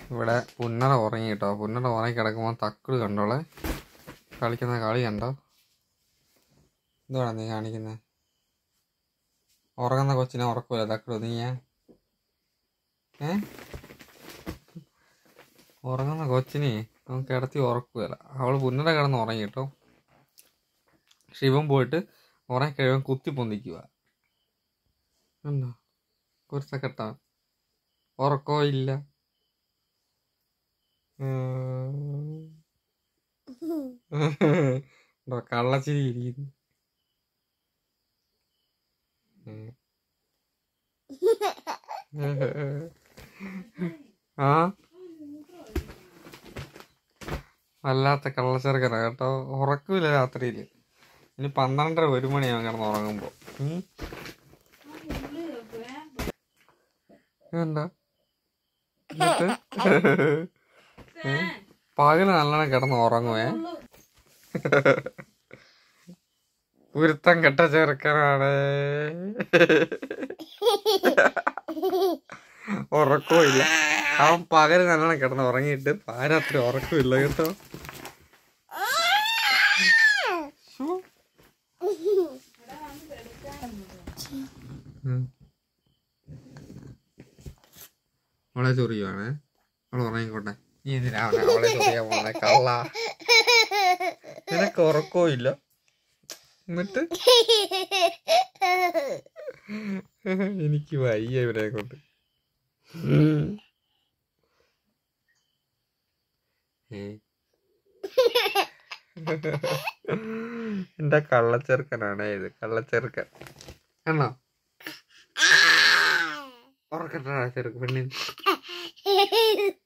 ഇവിടെ പുന്നറ ഉറങ്ങി കേട്ടോ പുന്നറ ഉറങ്ങി കിടക്കുമ്പോൾ തക്കിട് കണ്ടോളെ കളിക്കുന്ന കളി കണ്ടോ എന്തുവാണ് നീ കാണിക്കുന്നത് ഉറങ്ങുന്ന കൊച്ചിനെ ഉറക്കൂല തക്കിട് നീയാ ഏ ഉറങ്ങുന്ന കൊച്ചിനെ അവൻ കിടത്തി ഉറക്കുകയില്ല അവൾ പുന്നര കിടന്ന് ഉറങ്ങി കേട്ടോ ശിവൻ പോയിട്ട് ഉറങ്ങി കഴിയുമ്പോൾ കുത്തി പൊന്തിക്കുക ഉണ്ടോ കുരുത്തക്കെട്ട ഉറക്കോ ഇല്ല ഉം. ഉണ്ടോ കള്ളച്ചിരി ഇരിക്കുന്നു ഉം. ആ വല്ലാത്ത കള്ളച്ചെറുക്കനാ കേട്ടോ ഉറക്കൂല രാത്രിയിൽ ഇനി പന്ത്രണ്ടര ഒരു മണിയാവും കിടന്ന് ഉറങ്ങുമ്പോ ഉം. എന്താ എന്നിട്ട് ഉം. പകല് നല്ലോണം കിടന്ന് ഉറങ്ങുവേ ഉരുത്തം കെട്ട ചെറുക്കനാണ് ഉറക്കമില്ല അവൻ പകല് നല്ലോണം കിടന്ന് ഉറങ്ങിയിട്ട് പാരാത്രി ഉറക്കമില്ല കേട്ടോ ശ്ശോ. ഉം. അവളെ ചൊറിയുവാണേ അവൾ ഉറങ്ങിക്കോട്ടെ നീ എന്തിനാ അവളെ അവളെ ചൊറിയാൻ പോണേ കള്ള നിനക്ക് ഉറക്കവും ഇല്ല എന്നിട്ട് എനിക്ക് വയ്യ ഇവരെ കൊണ്ട് ഏ. എന്റെ കള്ളച്ചെറുക്കനാണ് ഇത് കള്ളച്ചെറുക്കൻ ആണോ ഉറക്കട്ടാ ചെറുക്കൻ പെണ്ണിന്